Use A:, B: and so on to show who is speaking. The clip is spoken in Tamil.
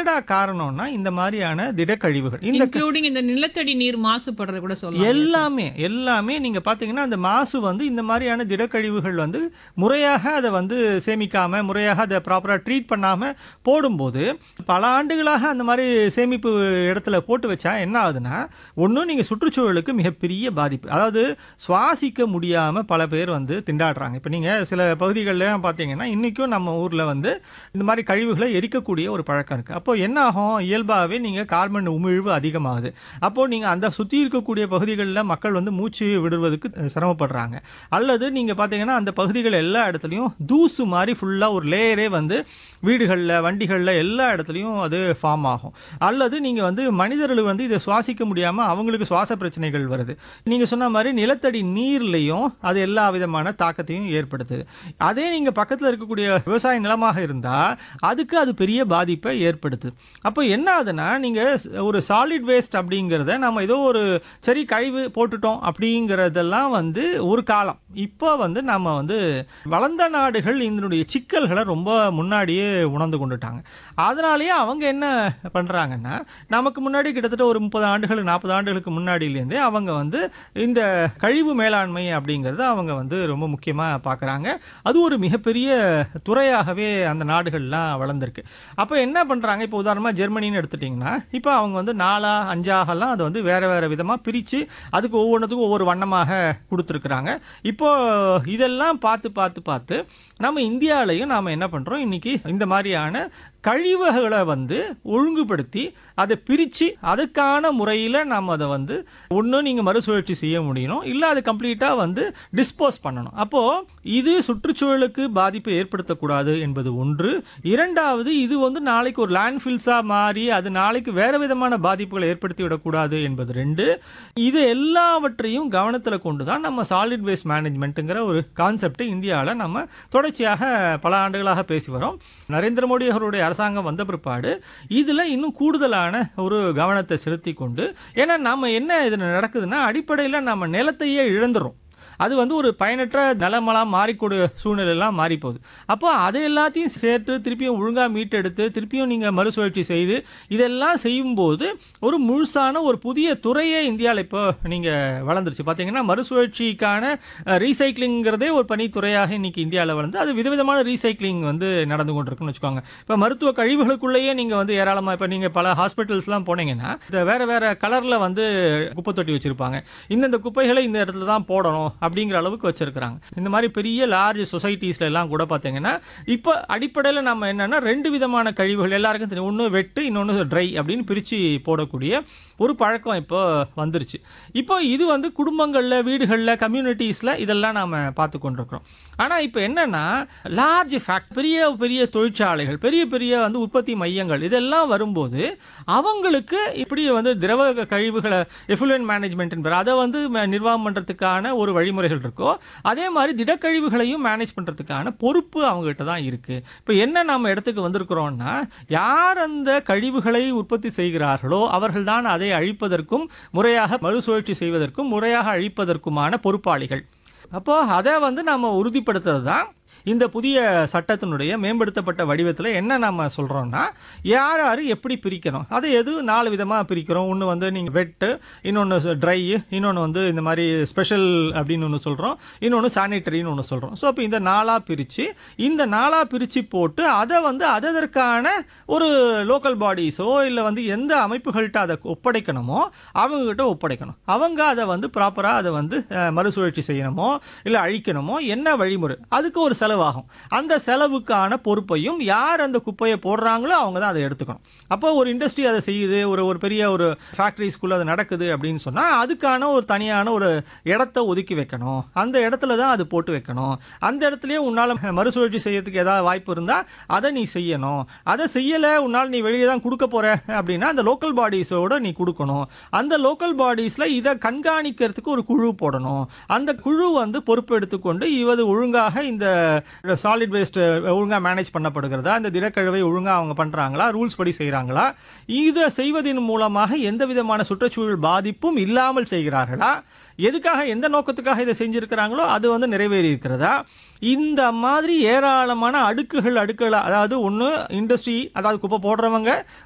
A: என்னடா காரணம்னா இந்த மாதிரியான திடக்கழிவுகள் இந்த
B: இன்க்ளூடிங் இந்த நிலத்தடி நீர் மாசுபடுறது கூட சொல்லலாம்
A: எல்லாமே எல்லாமே நீங்க பாத்தீங்கன்னா அந்த மாசு வந்து இந்த மாதிரியான திடக்கழிவுகள் வந்து முறையாக அதை வந்து சேமிக்காம முறையாக அதை ப்ராப்பரா ட்ரீட் பண்ணாம போடும்போது பல ஆண்டுகளாக அந்த மாதிரி சேமிப்பு இடத்துல போட்டு வச்சா என்ன ஆகுதுன்னா ஒன்றும் நீங்க சுற்றுச்சூழலுக்கு மிகப்பெரிய பாதிப்பு அதாவது சுவாசிக்க முடியாம பல பேர் வந்து திண்டாடுறாங்க இப்போ நீங்க சில பகுதிகளில் பார்த்தீங்கன்னா இன்னைக்கும் நம்ம ஊர்ல வந்து இந்த மாதிரி கழிவுகளை எரிக்கக்கூடிய ஒரு பழக்கம் இருக்கு அப்போ என்ன ஆகும் இயல்பாகவே நீங்க கார்பன் உமிழ்வு அதிகமாகுது அப்போ நீங்க அந்த சுற்றி இருக்கக்கூடிய பகுதிகளில் மக்கள் வந்து மூச்சு விடுவதற்கு அஹ், சிரமப்படுறாங்க அல்லது நீங்க பார்த்தீங்கன்னா அந்த பகுதிகள் எல்லா இடத்துலையும் தூசு மாதிரி ஃபுல்லாக ஒரு லேயரே வந்து வீடுகளில் வண்டிகளில் எல்லா இடத்துலையும் அது ஃபார்ம் ஆகும் அல்லது நீங்க வந்து மனிதர்கள் வந்து இதை சுவாசிக்க முடியாம அவங்களுக்கு சுவாச பிரச்சனைகள் வருது நீங்க சொன்ன மாதிரி நிலத்தடி நீர்லையும் அது எல்லா விதமான தாக்கத்தையும் ஏற்படுத்துது அதே நீங்க பக்கத்துல இருக்கக்கூடிய விவசாய நிலமாக இருந்தா அதுக்கு அது பெரிய பாதிப்பை ஏற்படுத்துது அப்போ என்ன ஆகுதுன்னா நீங்க ஒரு சாலிட் வேஸ்ட் அப்படிங்கிறத நம்ம ஏதோ ஒரு சரி கழிவு போட்டுட்டோம் அப்படிங்கிறதெல்லாம் வந்து ஒரு காலம் இப்போ வந்து நம்ம வந்து வளர்ந்த நாடுகள் இதனுடைய சிக்கல்களை ரொம்ப முன்னாடியே உணர்ந்து கொண்டுட்டாங்க அதனாலேயே அவங்க என்ன பண்றாங்கன்னா நமக்கு முன்னாடி கிட்டத்தட்ட ஒரு முப்பது ஆண்டுகள் நாற்பது ஆண்டுகளுக்கு முன்னாடியிலேருந்தே அவங்க வந்து இந்த கழிவு மேலாண்மை அப்படிங்கிறத அவங்க வந்து ரொம்ப முக்கியமாக பார்க்குறாங்க அது ஒரு மிகப்பெரிய துறையாகவே அந்த நாடுகள்லாம் வளர்ந்துருக்கு அப்போ என்ன பண்ணுறாங்க இப்போ உதாரணமாக ஜெர்மனின்னு எடுத்துட்டிங்கன்னா இப்போ அவங்க வந்து நாலா அஞ்சாகலாம் அதை வந்து வேறு வேறு விதமாக பிரித்து அதுக்கு ஒவ்வொன்றுத்துக்கும் ஒவ்வொரு வண்ணமாக கொடுத்துருக்குறாங்க இப்போ இதெல்லாம் பார்த்து பார்த்து பார்த்து நம்ம இந்தியாவிலையும் நாம் என்ன பண்ணுறோம் இன்றைக்கி இந்த மாதிரியான கழிவுகளை வந்து ஒழுங்குபடுத்தி அதை பிரித்து அதுக்கான முறையில் நாம் அதை வந்து ஒன்று நீங்கள் மறுசுழற்சி செய்ய முடியணும் இல்லை அதை கம்ப்ளீட்டாக வந்து டிஸ்போஸ் பண்ணணும் அப்போது இது சுற்றுச்சூழலுக்கு பாதிப்பை ஏற்படுத்தக்கூடாது என்பது ஒன்று இரண்டாவது இது வந்து நாளைக்கு ஒரு லேண்ட்ஃபில்ஸாக மாறி அது நாளைக்கு வேறு விதமான பாதிப்புகளை ஏற்படுத்தி விடக்கூடாது என்பது ரெண்டு இது எல்லாவற்றையும் கவனத்தில் கொண்டு தான் நம்ம சாலிட் வேஸ்ட் மேனேஜ்மெண்ட்டுங்கிற ஒரு கான்செப்டை இந்தியாவில் நம்ம தொடர்ச்சியாக பல ஆண்டுகளாக பேசி வரோம் நரேந்திர மோடி அவருடைய அரசாங்கம் வந்த பிற்பாடு இதில் இன்னும் கூடுதலான ஒரு கவனத்தை செலுத்தி கொண்டு ஏன்னா நம்ம என்ன இதில் நடக்குதுன்னா அடிப்படையில் நம்ம நிலத்தையே இழந்துரும் அது வந்து ஒரு பயனற்ற நிலமெல்லாம் மாறிக்கூடிய சூழ்நிலையெல்லாம் மாறி போகுது அப்போ அதை எல்லாத்தையும் சேர்த்து திருப்பியும் ஒழுங்காக மீட்டெடுத்து திருப்பியும் நீங்கள் மறுசுழற்சி செய்து இதெல்லாம் செய்யும்போது ஒரு முழுசான ஒரு புதிய துறையே இந்தியாவில் இப்போ நீங்கள் வளர்ந்துருச்சு பார்த்தீங்கன்னா மறுசுழற்சிக்கான ரீசைக்ளிங்கிறதே ஒரு பணித்துறையாக இன்னைக்கு இந்தியாவில் வளர்ந்து அது விதவிதமான ரீசைக்ளிங் வந்து நடந்து கொண்டிருக்குன்னு வச்சுக்கோங்க இப்போ மருத்துவ கழிவுகளுக்குள்ளேயே நீங்கள் வந்து ஏராளமாக இப்போ நீங்கள் பல ஹாஸ்பிட்டல்ஸ்லாம் போனீங்கன்னா இந்த வேறு வேறு கலரில் வந்து குப்பை தொட்டி வச்சுருப்பாங்க இந்தந்த குப்பைகளை இந்த இடத்துல தான் போடணும் அப்படிங்கிற அளவுக்கு வச்சுருக்கிறாங்க இந்த மாதிரி பெரிய லார்ஜ் சொசைட்டிஸ்ல எல்லாம் கூட பார்த்தீங்கன்னா இப்போ அடிப்படையில் நம்ம என்னன்னா ரெண்டு விதமான கழிவுகள் எல்லாருக்கும் தெரியும் ஒன்று வெட்டு இன்னொன்று ட்ரை அப்படின்னு பிரித்து போடக்கூடிய ஒரு பழக்கம் இப்போ வந்துருச்சு இப்போ இது வந்து குடும்பங்களில் வீடுகளில் கம்யூனிட்டிஸில் இதெல்லாம் நாம் பார்த்து கொண்டிருக்கிறோம் ஆனால் இப்போ என்னன்னா லார்ஜ் ஃபேக்ட் பெரிய பெரிய தொழிற்சாலைகள் பெரிய பெரிய வந்து உற்பத்தி மையங்கள் இதெல்லாம் வரும்போது அவங்களுக்கு இப்படி வந்து திரவ கழிவுகளை எஃபுலுவன் மேனேஜ்மெண்ட் என்பது அதை வந்து ம- நிர்வாகம் பண்ணுறதுக்கான ஒரு வழிமுறைகள் இருக்கோ அதே மாதிரி திடக்கழிவுகளையும் மேனேஜ் பண்ணுறதுக்கான பொறுப்பு அவங்ககிட்ட தான் இருக்குது இப்போ என்ன நம்ம இடத்துக்கு வந்திருக்கிறோம்னா யார் அந்த கழிவுகளை உற்பத்தி செய்கிறார்களோ அவர்கள்தான் அதை அழிப்பதற்கும் முறையாக மறுசுழற்சி செய்வதற்கும் முறையாக அழிப்பதற்குமான பொறுப்பாளிகள் அப்போ அதை வந்து நம்ம உறுதிப்படுத்துறது தான் இந்த புதிய சட்டத்தினுடைய மேம்படுத்தப்பட்ட வடிவத்தில் என்ன நம்ம சொல்கிறோம்னா யார் யார் எப்படி பிரிக்கணும் அதை எது நாலு விதமாக பிரிக்கிறோம் ஒன்று வந்து நீங்கள் வெட்டு இன்னொன்று ட்ரை இன்னொன்று வந்து இந்த மாதிரி ஸ்பெஷல் அப்படின்னு ஒன்று சொல்கிறோம் இன்னொன்று சானிட்டரின்னு ஒன்று சொல்கிறோம் ஸோ அப்போ இந்த நாளாக பிரித்து இந்த நாளாக பிரித்து போட்டு அதை வந்து அதற்கான ஒரு லோக்கல் பாடிஸோ இல்லை வந்து எந்த அமைப்புகள்கிட்ட அதை ஒப்படைக்கணுமோ அவங்ககிட்ட ஒப்படைக்கணும் அவங்க அதை வந்து ப்ராப்பராக அதை வந்து அஹ், மறுசுழற்சி செய்யணுமோ இல்லை அழிக்கணுமோ என்ன வழிமுறை அதுக்கு ஒரு செலவாகும் அந்த செலவுக்கான பொறுப்பையும் யார் அந்த குப்பையை போடுறாங்களோ அவங்க தான் அதை எடுத்துக்கணும் அப்போ ஒரு இண்டஸ்ட்ரி அதை செய்யுது ஒரு ஒரு பெரிய ஒரு ஃபேக்ட்ரிஸ்குள்ளே அது நடக்குது அப்படின்னு சொன்னால் அதுக்கான ஒரு தனியான ஒரு இடத்த ஒதுக்கி வைக்கணும் அந்த இடத்துல தான் அது போட்டு வைக்கணும் அந்த இடத்துலயே உன்னால் மறுசுழற்சி செய்யறதுக்கு ஏதாவது வாய்ப்பு இருந்தால் அதை நீ செய்யணும் அதை செய்யலை உன்னால் நீ வெளியே தான் கொடுக்க போற அப்படின்னா அந்த லோக்கல் பாடிஸோட நீ கொடுக்கணும் அந்த லோக்கல் பாடிஸில் இதை கண்காணிக்கிறதுக்கு ஒரு குழு போடணும் அந்த குழு வந்து பொறுப்பு எடுத்துக்கொண்டு இவது ஒழுங்காக இந்த சாலிட் வேஸ்ட் ஒழுங்காக மேனேஜ் பண்ணப்படுகிறதா இந்த திடக்கழிவை ஒழுங்காக அவங்க பண்ணுறாங்களா ரூல்ஸ் படி செய்கிறாங்களா இதை செய்வதன் மூலமாக எந்த விதமான சுற்றுச்சூழல் பாதிப்பும் இல்லாமல் செய்கிறார்களா எதுக்காக எந்த நோக்கத்துக்காக இதை செஞ்சிருக்கிறாங்களோ அது வந்து நிறைவேறி இருக்கிறதா இந்த மாதிரி ஏராளமான அடுக்குகள் அடுக்குகள் அதாவது ஒன்று இண்டஸ்ட்ரி அதாவது குப்பை போடுறவங்க